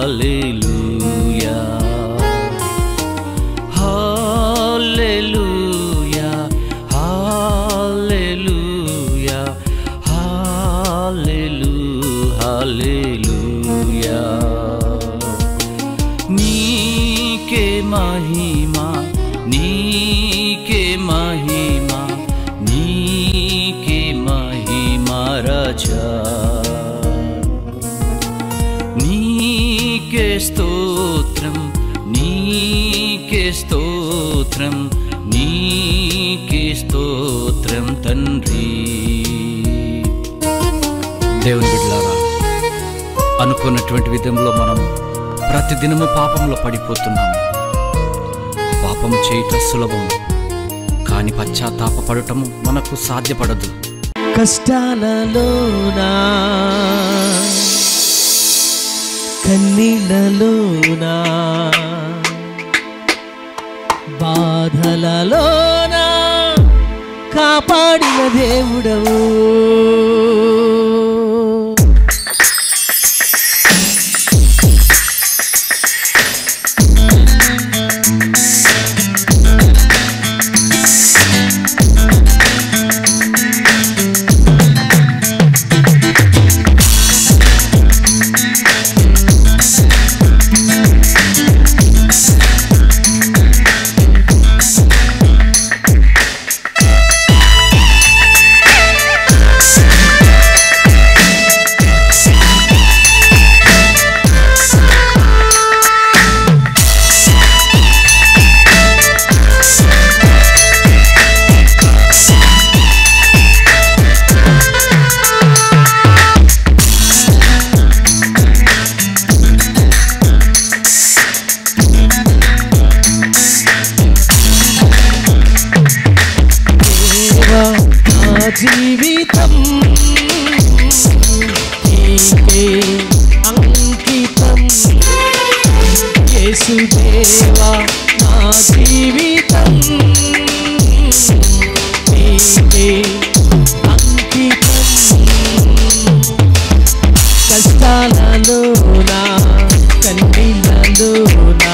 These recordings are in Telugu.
హల్లెలూయా హల్లెలూయా హల్లెలూయా హల్లెలూ హల్లెలూయా నీకే మహిమా నీకే మహిమా నీకే మహిమా రాజా నీకే స్తోత్రం నీకే స్తోత్రం నీకే స్తోత్రం తండ్రి దేవుని బిడ్డలారా అనుకున్నటువంటి విధంలో మనం ప్రతిదినము పాపంలో పడిపోతున్నాము పాపం చేయట సులభం కానీ పశ్చాత్తాపడటము మనకు సాధ్యపడదు కష్టాలలోనా కన్నీళ్ళలోనా బాధలలోనా కాపాడిన దేవుడవు దేవా నా జీవితం నీకే అంకితం యేసుదేవా నా జీవితం నీకే అంకితం కష్టాలలోనా కన్నీళ్ళలోనా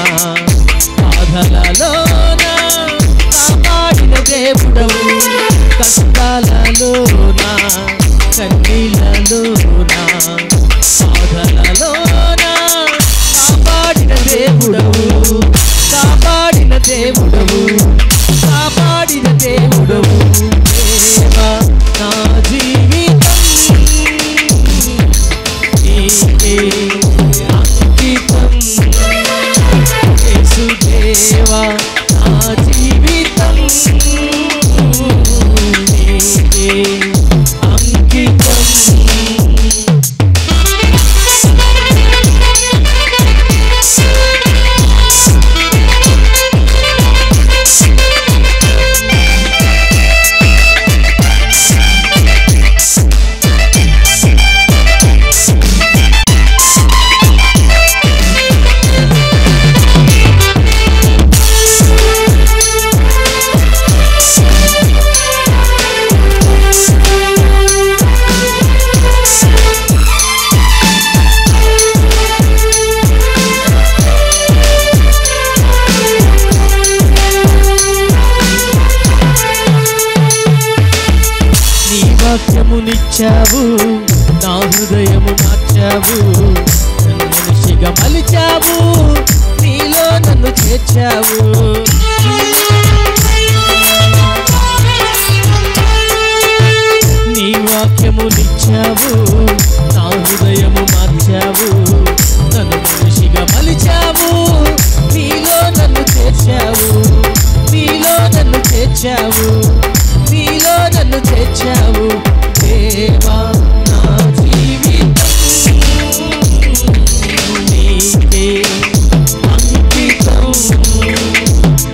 బాధలలోనా కాపాడిన దేవుడవు కష్టాలలోనా కన్నీళ్ళలోనా బాధలలోనా కాపాడిన దేవుడవు కాపాడిన దేవుడవు కాపాడిన దేవుడవు దేవా నా జీవితం నీకే అంకితం యేసుదేవా నా జీవితం నీకే అంకితం నీ వాక్యమునిచ్చావు నా హృదయము మార్చావు నన్ను మనిషిగా మలిచావు నీలో నన్ను చేర్చావు నీ వాక్యమునిచ్చావు నా హృదయము మార్చావు నన్ను మనిషిగా మలిచావు నీలో నన్ను చేర్చావు నీలో నన్ను చేర్చావు నీలో నన్ను చేర్చావు దేవా నా జీవితం నీకే అంకితం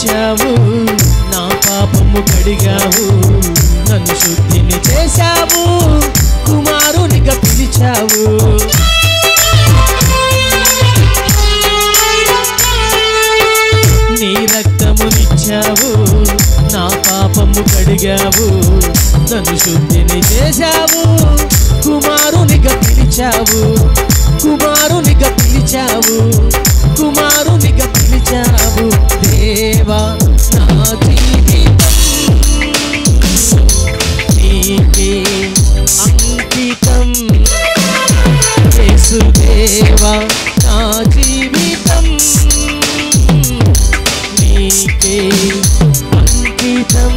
ఇచ్చావు నా పాపము కడిగావు నన్ను శుద్ధిని చేశావు కుమారునిగా పిలిచావు నీ రక్తమునిచ్చావు నా పాపము కడిగావు నన్ను శుద్ధిని చేశావు కుమారునిగా పిలిచావు కుమారునిగా పిలిచావు కుమారునిగా పిలిచావు దేవా నా జీవితం నీకే అంకితం యేసుదేవా నా జీవితం నీకే అంకితం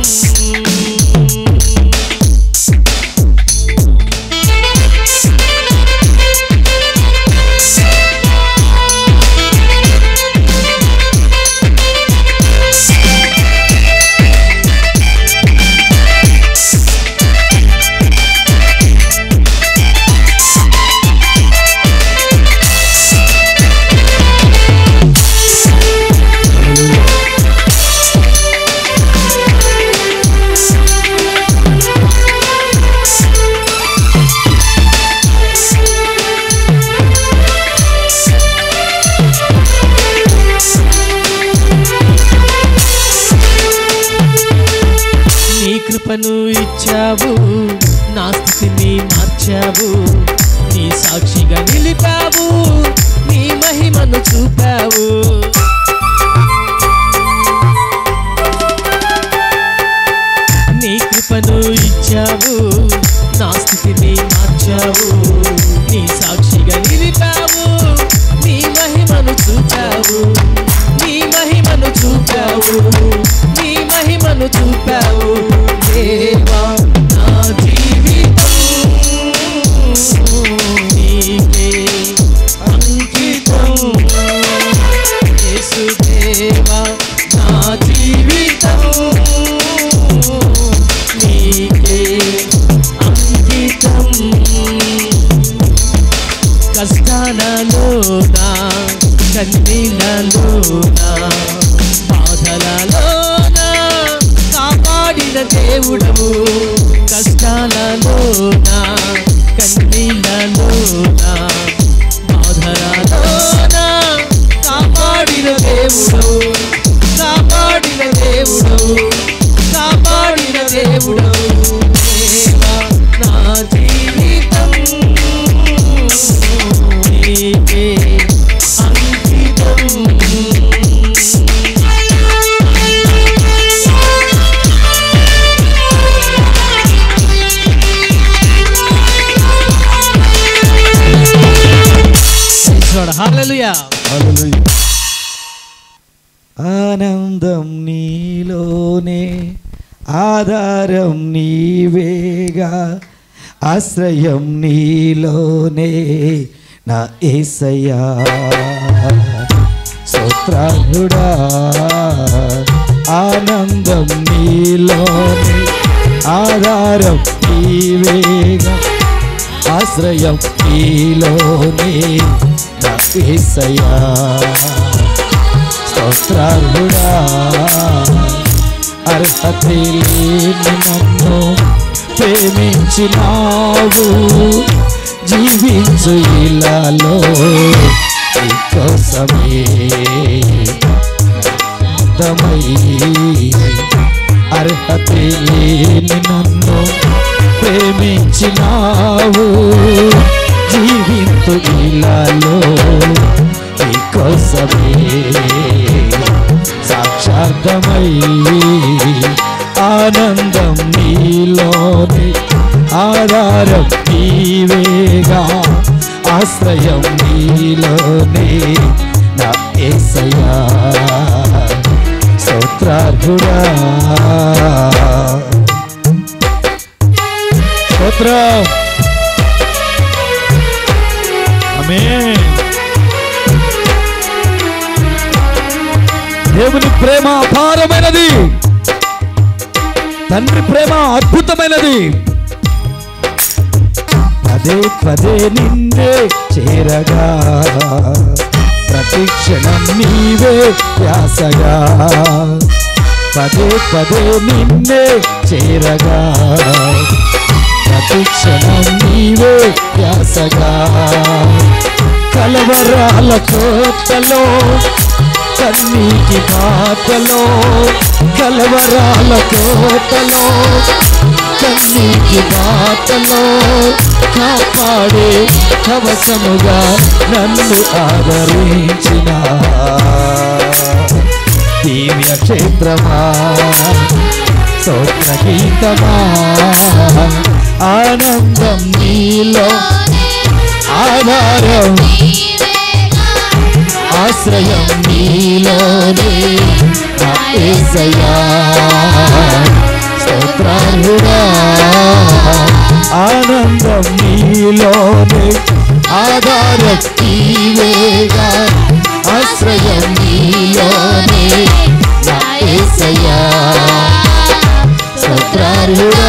నీ కృపను ఇచ్చావు నా స్థితిని మార్చావు నీ సాక్షిగా నిలిపావు నీ మహిమను చూపావు నీ కృపను ఇచ్చావు నా స్థితిని మార్చావు నీ సాక్షిగా నిలిపావు నీ మహిమను చూపావు నీ మహిమను చూపావు నీ మహిమను చూపావు దేవా నా జీవితం నీకే అంకితం యేసుదేవా నా జీవితం నీకే అంకితం కష్టాలలోనా కన్నీళ్ళలోనా బాధలలోనా కాపాడిన దేవుడవు కష్టాలలోనా కన్నీళ్ళలోనా బాధలలోనా కాపాడిన దేవుడవు కాపాడిన దేవుడవు కాపాడిన దేవుడవు దేవా నా జీవితం నీకే అంకితం హల్లెలూయా హల్లెలూయా. ఆనందం నీలోనే ఆధారం నీవేగా ఆశ్రయం నీలోనే నా ఏసయ్యా స్తోత్రాలుడా ఆనందం నీలోనే ఆధారం నీవేగా ఆశ్రయం నీలోనే నా ఏసయ్యా స్తోత్రాలుడా అర్హత లేని నన్ను ప్రేమించినావు జీవించు ఇలాలో నీకోసమే దమై అర్హత లేని నన్ను ప్రేమించినావు జీవింతు ఇలాలో నీకోసమే సాక్షార్థమై ఆనందం నీలోనే ఆధారం నీవేగా ఆశ్రయం నీలోనే నా ఏసయ్యా స్తోత్రార్హుడా స్తోత్రం ఆమేన్ దేవుని ప్రేమ అపారమైనది తండ్రి ప్రేమ అద్భుతమైనది పదే పదే నిన్నే చేరగా ప్రతి క్షణం నీవే ధ్యాసగా పదే పదే నిన్నే చేరగా ప్రతి క్షణం నీవే ధ్యాసగా కలవరాల కోతలో కన్నీటి బాటలో కలవరాల కోతలో కన్నీటి బాటలో కాపాడే కవచముగా నన్ను ఆదరించిన దివ్య క్షేత్రమా స్తోత్ర గీతమా ఆనందం నీలో ఆధారం ఆశ్రయం నీలోనే నా యేసయ్యా స్తోత్రార్హుడా ఆనందం నీలోనే ఆధారం నీవేగా ఆశ్రయం నీలోనే నా యేసయ్యా స్తోత్రార్హుడా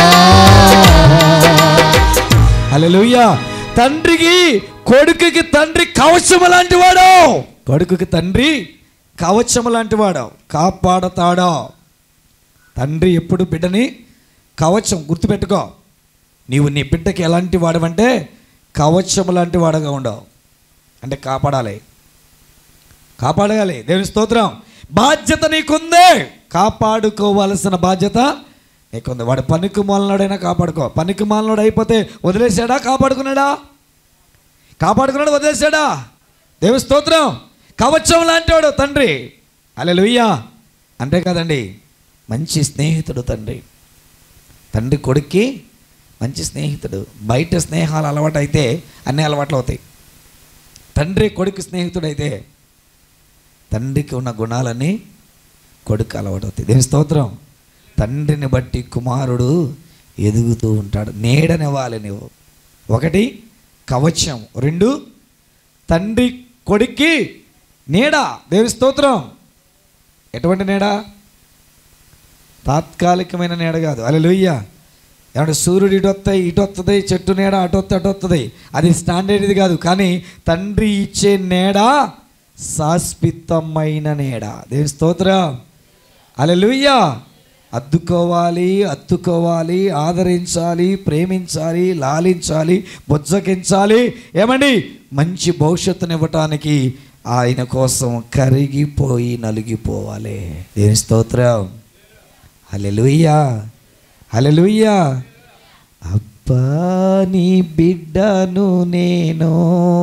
హల్లెలూయా తండ్రికి కొడుకుకి తండ్రి కవచము లాంటి వాడు కొడుకుకి తండ్రి కవచము లాంటి వాడు కాపాడతాడా తండ్రి ఎప్పుడు బిడ్డని కవచం గుర్తుపెట్టుకో నీవు నీ బిడ్డకి ఎలాంటి వాడవంటే కవచము లాంటి వాడుగా ఉండవు అంటే కాపాడాలి కాపాడగాలి దేవుని స్తోత్రం బాధ్యత నీకుందే కాపాడుకోవాల్సిన బాధ్యత నీకుంది వాడు పనికి మాలనాడైనా కాపాడుకో పనికి మాలనాడు అయిపోతే వదిలేశాడా కాపాడుకున్నాడా కాపాడుకున్నాడు వదిలేశాడా దేవుని స్తోత్రం కవచం లాంటివాడు తండ్రి అలెలుయ్యా అంతే కదండి మంచి స్నేహితుడు తండ్రి తండ్రి కొడుక్కి మంచి స్నేహితుడు బయట స్నేహాలు అలవాటు అయితే అన్ని అలవాట్లు అవుతాయి తండ్రి కొడుకు స్నేహితుడైతే తండ్రికి ఉన్న గుణాలన్నీ కొడుకు అలవాటు అవుతాయి దేని స్తోత్రం తండ్రిని బట్టి కుమారుడు ఎదుగుతూ ఉంటాడు నీడనివ్వాలి నువ్వు ఒకటి కవచం రెండు తండ్రి కొడుక్కి నీడ దేవి స్తోత్రం ఎటువంటి నీడ తాత్కాలికమైన నీడ కాదు అలా లొయ్య ఏమంటే సూర్యుడు ఇటు వస్తాయి ఇటు వస్తుంది చెట్టు నీడ అటు వస్తే అటు వస్తుంది అది స్టాండర్డ్ది కాదు కానీ తండ్రి ఇచ్చే నీడ శాశ్వతమైన నీడ దేవి స్తోత్రం అలెలుయ్యా అద్దుకోవాలి అత్తుకోవాలి ఆదరించాలి ప్రేమించాలి లాలించాలి బుజ్జకించాలి ఏమండి మంచి భవిష్యత్తునివ్వటానికి ఆయన కోసం కరిగిపోయి నలిగిపోవాలి దేని స్తోత్రం హలెలుయ్యా హలెలుయ్యా అబ్బా నీ బిడ్డను నేను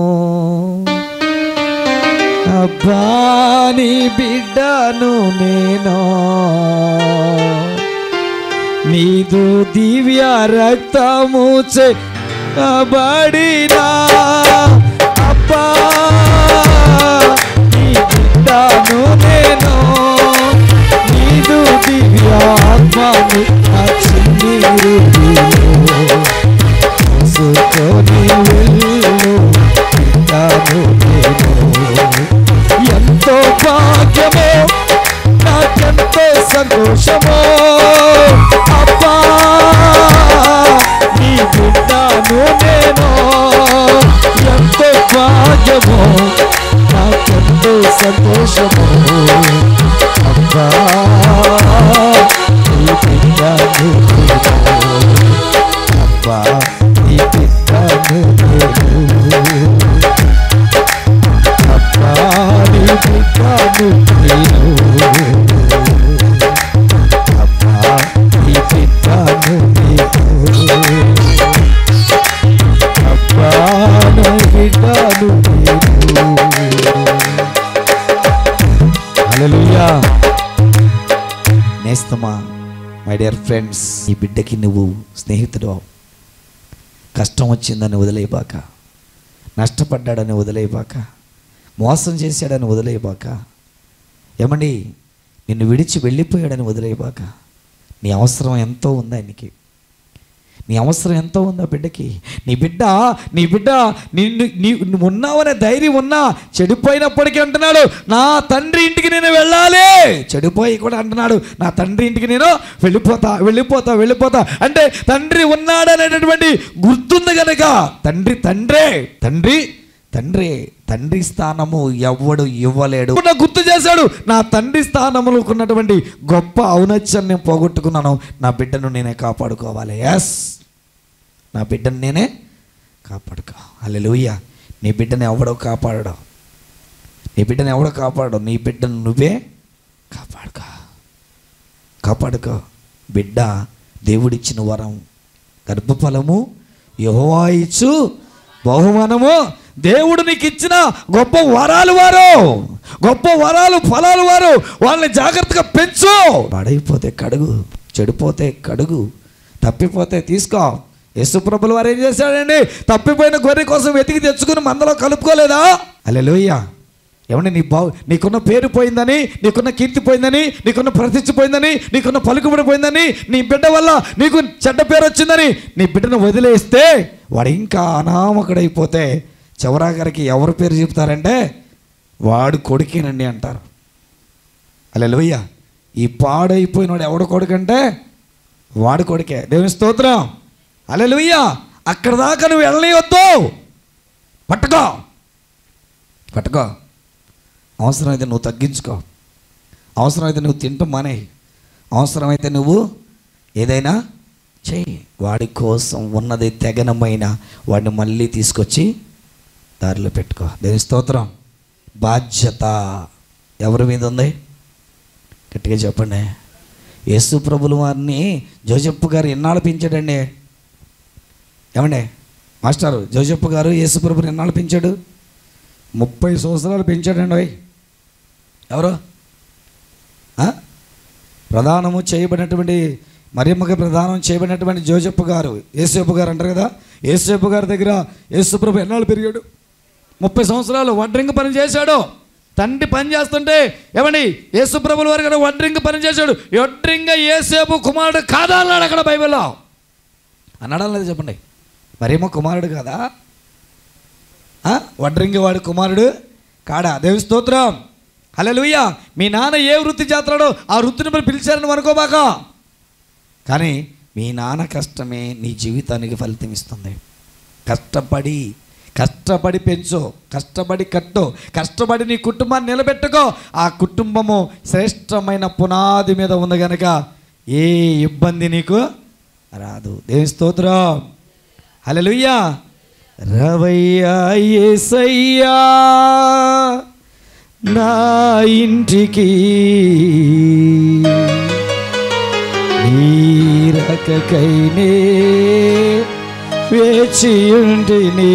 అబ్బా నీ బిడ్డను నేను నీదు దివ్య రక్తము చెబడినా అబ్బా నీ బిడ్డను నేను నీదు దివ్య ఆత్మను నా చిన్ని హృదయంలో చూసుకొని వెళ్ళు బిడ్డను నేను ఎంతో భాగ్యమో నాకెంతో సంతోషమో అబ్బా నీ బిడ్డను నేను ఎంతో భాగ్యమో నాకెంతో సంతోషమో అబ్బా నీ బిడ్డను నేను అబ్బా నీ బిడ్డను నేను అబ్బాని బిడ్డను నేను అబ్బాని బిడ్డను నేను అబ్బాని బిడ్డను హల్లెలూయా నేస్తమా మై డియర్ ఫ్రెండ్స్ ఈ బిడ్డకి నువ్వు స్నేహితుడు కష్టం వచ్చిందని వదిలేయబాక నష్టపడ్డాడని వదిలేయబాక మోసం చేశాడని వదిలేయబాక ఏమండి నిన్ను విడిచి వెళ్ళిపోయాడని వదిలేయబాక నీ అవసరం ఎంతో ఉంది ఆయనకి నీ అవసరం ఎంతో ఉందా బిడ్డకి నీ బిడ్డ నీ బిడ్డ నిన్ను నీ నువ్వు ఉన్నావనే ధైర్యం ఉన్నా చెడిపోయినప్పటికీ అంటున్నాడు నా తండ్రి ఇంటికి నేను వెళ్ళాలి చెడిపోయి కూడా అంటున్నాడు నా తండ్రి ఇంటికి నేను వెళ్ళిపోతా వెళ్ళిపోతా వెళ్ళిపోతా అంటే తండ్రి ఉన్నాడనేటటువంటి గుర్తుంది కనుక తండ్రి తండ్రే తండ్రి తండ్రి తండ్రి స్థానము ఎవడు ఇవ్వలేడు నాకు గుర్తు చేశాడు నా తండ్రి స్థానములో ఉన్నటువంటి గొప్ప ఔన్నత్యాన్ని నేను పోగొట్టుకున్నాను నా బిడ్డను నేనే కాపాడుకోవాలి ఎస్ నా బిడ్డను నేనే కాపాడుకో అల్లెలుయ్య నీ బిడ్డను ఎవడో కాపాడడం నీ బిడ్డను ఎవడో కాపాడడం నీ బిడ్డను నువ్వే కాపాడుకో కాపాడుకో బిడ్డ దేవుడిచ్చిన వరం గర్భఫలము యెహోవా ఇచ్చు బహుమానము దేవుడు నీకు ఇచ్చిన గొప్ప వరాలు వారు గొప్ప వరాలు ఫలాలు వారు వాళ్ళని జాగ్రత్తగా పెంచు పాడైపోతే కడుగు చెడిపోతే కడుగు తప్పిపోతే తీసుకో యేసుప్రభులు వారు ఏం చేశాడండి తప్పిపోయిన గొర్రె కోసం వెతికి తెచ్చుకుని మందలో కలుపుకోలేదా అలెలుయ్యా ఏమండి నీ బావు నీకున్న పేరు పోయిందని నీకున్న కీర్తి పోయిందని నీకున్న ప్రతిష్ఠ పోయిందని నీకున్న పలుకుబడి పోయిందని నీ బిడ్డ వల్ల నీకు చెడ్డ పేరు వచ్చిందని నీ బిడ్డను వదిలేస్తే వాడు ఇంకా అనామకుడైపోతే చివరాఖరికి ఎవరి పేరు చెప్తారంటే వాడు కొడుకేనండి అంటారు అలెలుయ్య ఈ పాడైపోయిన వాడు ఎవడు కొడుకంటే వాడు కొడుకే దేవుని స్తోత్రం అలెలుయ్య అక్కడ దాకా నువ్వు వెళ్ళనివద్దు పట్టుకో పట్టుకో అవసరమైతే నువ్వు తగ్గించుకో అవసరమైతే నువ్వు తింటాం మానే అవసరమైతే నువ్వు ఏదైనా చెయ్యి వాడి కోసం ఉన్నది తెగనమైన వాడిని మళ్ళీ తీసుకొచ్చి దారిలో పెట్టుకో దేని స్తోత్రం బాధ్యత ఎవరి మీద ఉంది గట్టిగా చెప్పండి యేసు ప్రభుల వారిని జోజప్ప గారు ఎన్నాళ్ళు పెంచాడండి ఏమండి మాస్టారు జోజప్ప గారు యేసు ప్రభుని ఎన్నాళ్ళు పెంచాడు ముప్పై సంవత్సరాలు పెంచాడండి అవి ఎవరు ఆ? ప్రధానము చేయబడినటువంటి మరియమ్మకి ప్రధానం చేయబడినటువంటి జోజప్ప గారు యేసేపు గారు అంటారు కదా యేసేపు గారి దగ్గర యేసుప్రభు ఎన్నాళ్ళు పెరిగాడు ముప్పై సంవత్సరాలు వడ్రింగ్ పని చేశాడు తండ్రి పని చేస్తుంటే ఏమండి యేసుప్రభుల వారు కూడా వడ్రింగ్ పని చేశాడు వడ్రింగ ఏసేపు కుమారుడు కాదా అన్నాడు అక్కడ బైబిల్లో అన్నాడా లేదు చెప్పండి మరేమో కుమారుడు కాదా ఆ? వడ్రింగి వాడి కుమారుడు కాడా దేవి స్తోత్రం హల్లెలూయ మీ నాన్న ఏ వృత్తి చేస్తాడో ఆ వృత్తిని మరి పిలిచారని అనుకోబాక కానీ మీ నాన్న కష్టమే నీ జీవితానికి ఫలితం ఇస్తుంది కష్టపడి కష్టపడి పెంచు కష్టపడి కట్టు కష్టపడి నీ కుటుంబాన్ని నిలబెట్టుకో ఆ కుటుంబము శ్రేష్టమైన పునాది మీద ఉంది కనుక ఏ ఇబ్బంది నీకు రాదు దేవి స్తోత్రం హల్లెలూయా రవయ్యా యేసయ్యా నా ఇంటికి నీరకకైనే వేచి ఉంటిని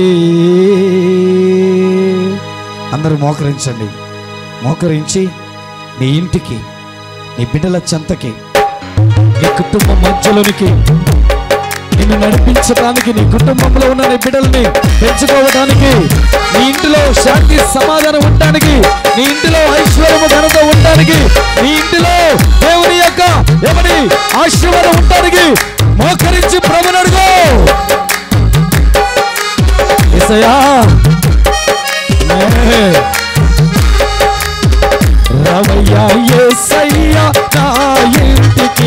అందరూ మోకరించండి మోకరించి నీ ఇంటికి నీ బిడ్డల చెంతకి నీ కుటుంబం మధ్యలోనికి నిన్ను నడిపించడానికి నీ కుటుంబంలో ఉన్న నీ బిడ్డల్ని పెంచుకోవడానికి నీ ఇంటిలో శాంతి సమాధానం ఉండడానికి నీ ఇంటిలో ఐశ్వర్యము ఘనత ఉండడానికి నీ ఇంటిలో దేవుని యొక్క ఎవరి ఆశీర్వాదం ఉండడానికి మోకరించి ప్రభుని అడుగు యేసయ్యా. నే. రవయ్య యేసయ్య నా ఇంటికి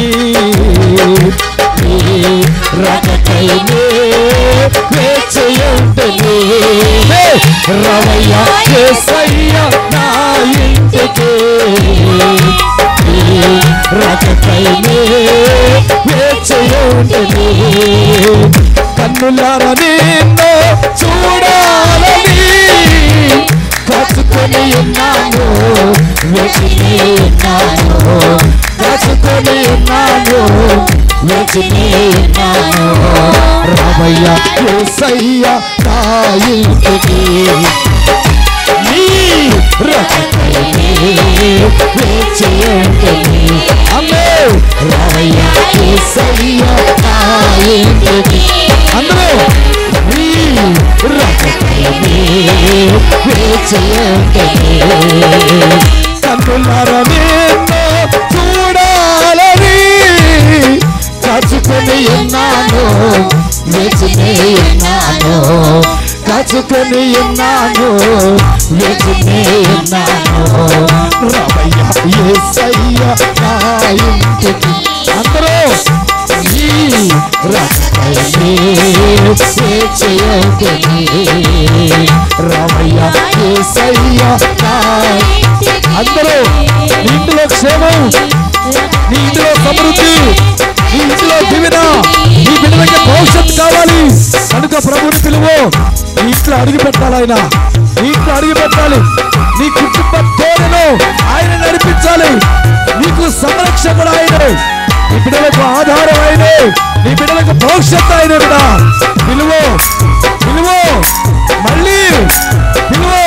నీ రకకైనే వేచయుంటని రవయ్య యేసయ్య నా ఇంటికి నీ రకకైనే వేచయుంటని కన్నులార నిన్ను చూడాలని కసుకొని ఉన్నాను వెతికి ఉన్నాను కసుకొని ఉన్నాను వెతికి ఉన్నాను రామయ్య యేసయ్య నా ఇంటికి నీ రకకైనే వేచి ఉంటని అమ్మే రామయ్య యేసయ్య నా ఇంటికి అందరూ నీ రకకైనే వేచి ఉంటని కన్నులార నిన్ను చూడాలని కాచుకొని ఉన్నాను వేచినే ఉన్నాను కాచుకొని ఉన్నాను వేచినే ఉన్నాను రమయ్య యేసయ్య నా ఇంటికి అందరూ ఈ రకైనే వేచి ఉంటని రామయ్య యేసయ్య నా అందరూ నీ ఇంటిలో క్షేమం నీ ఇంటిలో సమృద్ధి నీ ఇంటిలో దీవెన నీ బిడ్డలకి భవిష్యత్తు కావాలి కనుక ప్రభుని పిలువు నీ ఇంట్లో అడుగు పెట్టాలి ఆయన నీ ఇంట్లో అడుగు పెట్టాలి నీ కుటుంబ తోడను ఆయన నడిపించాలి నీకు సంరక్షకుడు ఆయనే నీ బిడ్డలకు ఆధారం ఆయనే నీ బిడ్డలకు భవిష్యత్తు ఆయనే బిడ్డ పిలువు పిలువు మళ్ళీ పిలువు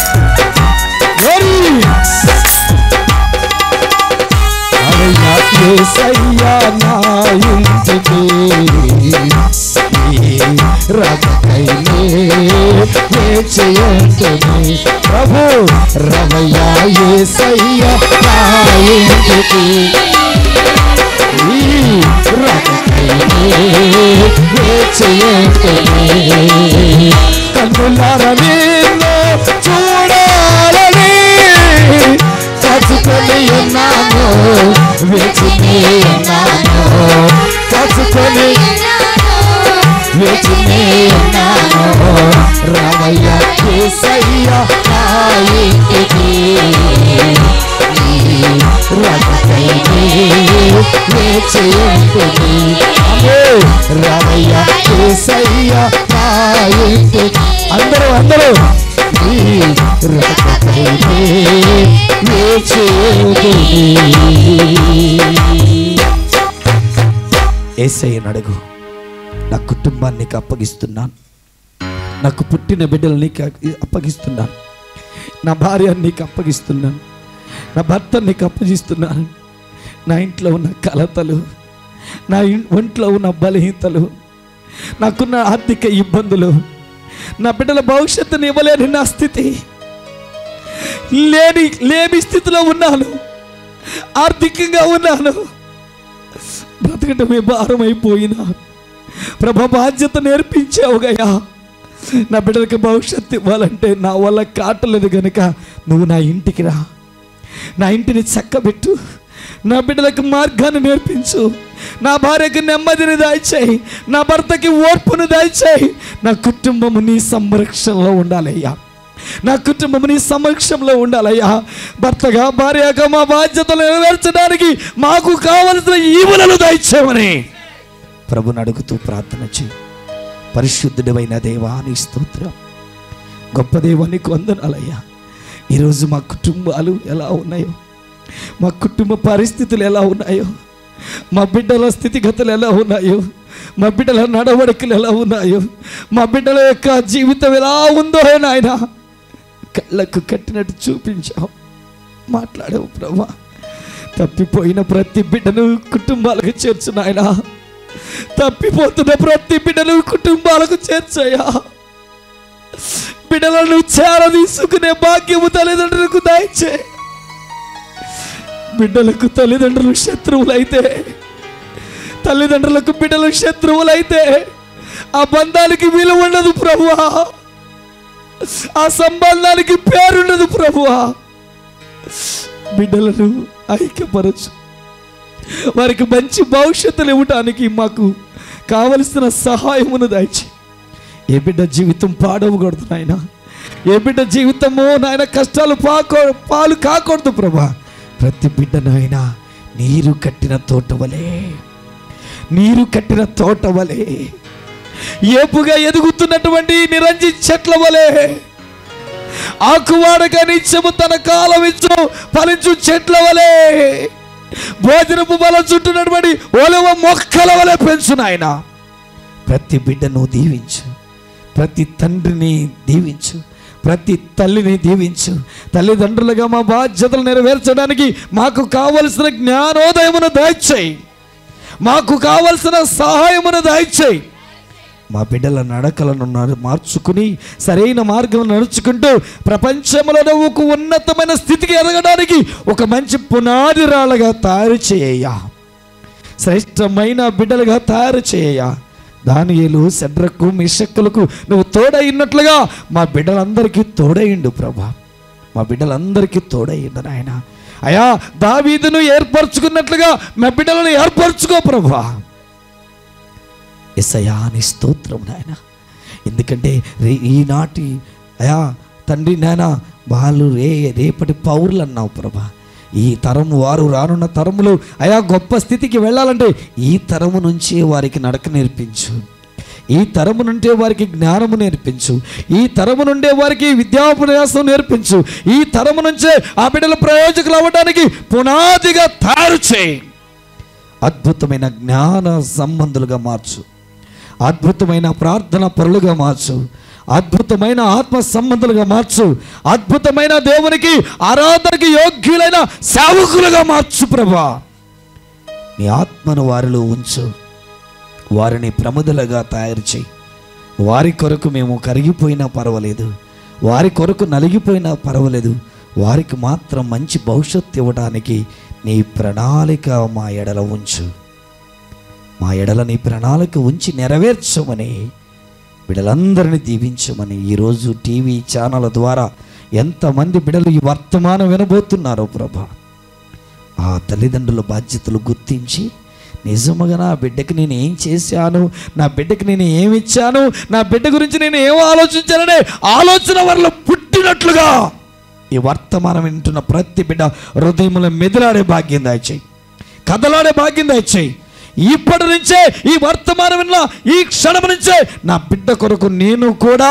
ఓరి అయ్యా యేసయ్యా నా ఇంటికి రకైలే వేచేయంతుని ప్రభు రమయ్యా యేసయ్యా నా ఇంటికి కన్నులార నిన్ను చూడాలని కచుకొని ఉన్నాను వేచుని ఉన్నాను కచుకొని వేచుని ఉన్నాను రామయ్య కేసయ్య నా ఇంటికి రామయ్య కేసయ్య నా ఇంటికి అందరూ అందరూ ఈ రథకైతే వేచేయుదుని. ఏసయ్యను అడుగు నా కుటుంబాన్ని నీకు అప్పగిస్తున్నాను నాకు పుట్టిన బిడ్డలు నీకు అప్పగిస్తున్నాను నా భార్యను నీకు అప్పగిస్తున్నాను నా భర్త నీకు అప్పగిస్తున్నాను నా ఇంట్లో ఉన్న కలతలు నా ఇన్- ఒంట్లో ఉన్న బలహీనతలు నాకున్న ఆర్థిక ఇబ్బందులు నా బిడ్డల భవిష్యత్తుని ఇవ్వలేని నా స్థితి లేని లేని స్థితిలో ఉన్నాను ఆర్థికంగా ఉన్నాను బ్రతకటమే భారం అయిపోయినా ప్రభ బాధ్యత నేర్పించావుగయ్యా నా బిడ్డలకి భవిష్యత్తు ఇవ్వాలంటే నా వల్ల కాటలేదు గనుక నువ్వు నా ఇంటికి రా నా ఇంటిని చక్కబెట్టు నా బిడ్డలకు మార్గాన్ని నేర్పించు నా భార్యకి నెమ్మదిని దాయిచేయి నా భర్తకి ఓర్పును దాయిచేయి నా కుటుంబము నీ సంరక్షణలో ఉండాలయ్యా నా కుటుంబం నీ సమక్షంలో ఉండాలయ్యా భర్తగా భార్యగా మా బాధ్యతలు నెరవేర్చడానికి మాకు కావలసిన ఈవులను దయచేయమని ప్రభుని అడుగుతూ ప్రార్థన చేయి పరిశుద్ధుడమైన దేవా నీ స్తోత్రం గొప్ప దేవానికి వందనాలయ్యా ఈరోజు మా కుటుంబాలు ఎలా ఉన్నాయో మా కుటుంబ పరిస్థితులు ఎలా ఉన్నాయో మా బిడ్డల స్థితిగతులు ఎలా ఉన్నాయో మా బిడ్డల నడవడికలు ఎలా ఉన్నాయో మా బిడ్డల యొక్క జీవితం ఎలా ఉందో నాయన కళ్ళకు కట్టినట్టు చూపించావు మాట్లాడావు ప్రభా తప్పిపోయిన ప్రతి బిడ్డను కుటుంబాలకు చేర్చు నాయనా తప్పిపోతున్న ప్రతి బిడ్డను కుటుంబాలకు చేర్చయ్యా బిడ్డలను చేర తీసుకునే భాగ్యము తల్లిదండ్రులకు దాయిచ్చే బిడ్డలకు తల్లిదండ్రులు శత్రువులైతే తల్లిదండ్రులకు బిడ్డలు శత్రువులైతే ఆ బంధానికి విలువ ఉండదు ప్రభువా ఆ సంబంధానికి పేరుండదు ప్రభువా బిడ్డలను ఐక్యపరచు వారికి మంచి భవిష్యత్తులు ఇవ్వటానికి మాకు కావలసిన సహాయమును దాచి ఏ బిడ్డ జీవితం పాడవకూడదు నాయన ఏ బిడ్డ జీవితము నాయన కష్టాలు పాకో పాలు కాకూడదు ప్రభా ప్రతి బిడ్డ నాయన నీరు కట్టిన తోట వలె నీరు కట్టిన తోట వలె ఏపుగా ఎదుగుతున్నటువంటి నిరంజి చెట్ల వలె ఆకువాడక నిత్యము తన కాలమిచ్చు ఫలించు చెట్ల వలె భోజనపు బల చుట్టూనటువంటి ఒలవ మొక్కల వలె పెంచు నాయన ప్రతి బిడ్డను దీవించు ప్రతి తండ్రిని దీవించు ప్రతి తల్లిని దీవించు తల్లిదండ్రులుగా మా బాధ్యతలు నెరవేర్చడానికి మాకు కావలసిన జ్ఞానోదయమును దాయిచ్చాయి మాకు కావలసిన సహాయమును దాయిచ్చాయి మా బిడ్డల నడకలను నడు- మార్చుకుని సరైన మార్గం నడుచుకుంటూ ప్రపంచంలో నువ్వుకు ఉన్నతమైన స్థితికి ఎదగడానికి ఒక మంచి పునాది రాళ్ళగా తయారు చేయ్యా శ్రేష్టమైన బిడ్డలుగా తయారు చేయ్యా దానియేలు సెడ్రకు మిషక్కులకు నువ్వు తోడైనట్లుగా మా బిడ్డలందరికీ తోడయిండు ప్రభా మా బిడ్డలందరికీ తోడయిండు నాయన అయా దావీదును ఏర్పరచుకున్నట్లుగా మా బిడ్డలను ఏర్పరచుకో ప్రభా ఎసయా నీ స్తోత్రం నాయన ఎందుకంటే రే- ఈనాటి అయా తండ్రి నాయన వాళ్ళు రే రేపటి పౌరులు అన్నావు ప్రభా ఈ తరము వారు రానున్న తరములు అయా గొప్ప స్థితికి వెళ్ళాలంటే ఈ తరము నుంచే వారికి నడక నేర్పించు ఈ తరము నుండే వారికి జ్ఞానము నేర్పించు ఈ తరము నుండే వారికి విద్యాభ్యాసం నేర్పించు ఈ తరము నుంచే ఆ బిడ్డల ప్రయోజకులు అవ్వడానికి పునాదిగా తయారు చేయి అద్భుతమైన జ్ఞాన సంబంధులుగా మార్చు అద్భుతమైన ప్రార్థన పరులుగా మార్చు అద్భుతమైన ఆత్మ సంబంధులుగా మార్చు అద్భుతమైన దేవునికి ఆరాధనకి యోగ్యులైన సేవకులుగా మార్చు ప్రభా నీ ఆత్మను వారిలో ఉంచు వారిని ప్రముదలుగా తయారు చేయి వారి కొరకు మేము కరిగిపోయినా పర్వాలేదు వారి కొరకు నలిగిపోయినా పర్వాలేదు వారికి మాత్రం మంచి భవిష్యత్తు ఇవ్వడానికి నీ ప్రణాళిక మా ఎడల ఉంచు మా ఎడల నీ ప్రణాళిక ఉంచి నెరవేర్చమని బిడలందరినీ దీవించమని ఈరోజు టీవీ ఛానల్ ద్వారా ఎంతమంది బిడలు ఈ వర్తమానం వినబోతున్నారో ప్రభా ఆ తల్లిదండ్రుల బాధ్యతలు గుర్తించి నిజముగా నా బిడ్డకి నేను ఏం చేశాను నా బిడ్డకి నేను ఏమి ఇచ్చాను నా బిడ్డ గురించి నేను ఏం ఆలోచించాననే ఆలోచన వారిలో పుట్టినట్లుగా ఈ వర్తమానం వింటున్న ప్రతి బిడ్డ హృదయంలో మెదిలాడే భాగ్యం దాచేయి కదలాడే భాగ్యం దాచేయి ఇప్పటి నుంచే ఈ వర్తమానం విన్న ఈ క్షణం నుంచే నా బిడ్డ కొరకు నేను కూడా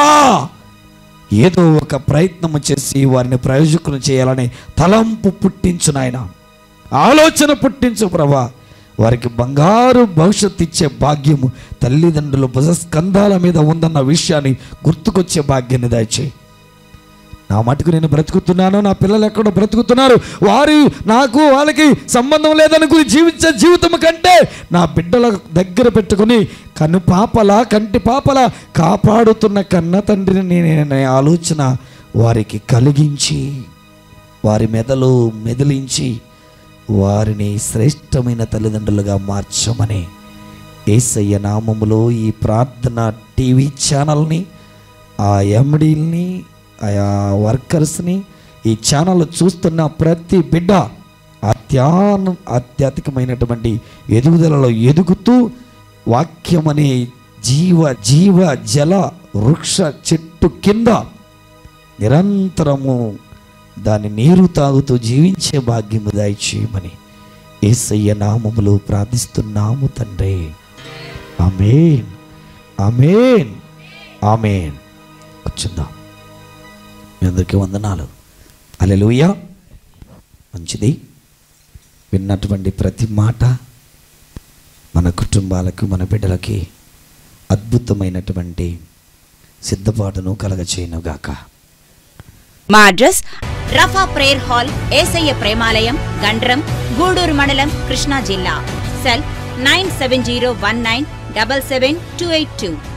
ఏదో ఒక ప్రయత్నము చేసి వారిని ప్రయోజకులు చేయాలని తలంపు పుట్టించు నాయన ఆలోచన పుట్టించు ప్రభా వారికి బంగారు భవిష్యత్తు ఇచ్చే భాగ్యము తల్లిదండ్రుల భుజస్కంధాల మీద ఉందన్న విషయాన్ని గుర్తుకొచ్చే భాగ్యాన్ని దయచేయి నా మటుకు నేను బ్రతుకుతున్నాను నా పిల్లలు ఎక్కడో బ్రతుకుతున్నారు వారు నాకు వాళ్ళకి సంబంధం లేదనుకుని జీవించే జీవితం కంటే నా బిడ్డల దగ్గర పెట్టుకుని కన్ను పాపలా కంటి పాపలా కాపాడుతున్న కన్న తండ్రిని నేను ఆలోచన వారికి కలిగించి వారి మెదలు మెదిలించి వారిని శ్రేష్టమైన తల్లిదండ్రులుగా మార్చమని ఏసయ్య నామములో ఈ ప్రార్థన టీవీ ఛానల్ని ఆ ఎండీల్ని ఆయా వర్కర్స్ని ఈ ఛానల్ చూస్తున్న ప్రతి బిడ్డ అత్యాను ఆధ్యాత్మికమైనటువంటి ఎదుగుదలలో ఎదుగుతూ వాక్యం అనే జీవ జీవ జల వృక్ష చెట్టు కింద నిరంతరము దాని నీరు తాగుతూ జీవించే భాగ్యము దయచేయమని ఏసయ్య నామములో ప్రార్థిస్తున్నాము తండ్రి ఆమేన్ ఆమేన్ ఆమేన్ కూర్చుందాం మీ అందరికీ వందనాలు అలెలుయ్యా మంచిది విన్నటువంటి ప్రతి మాట మన కుటుంబాలకు మన బిడ్డలకి అద్భుతమైనటువంటి సిద్ధపాటును కలగచేయనుగాక మా address Rapha prayer hall Yesayya Premalayam Gandram Gudur మండలం కృష్ణా జిల్లా cell nine seven zero one nine double seven two eight two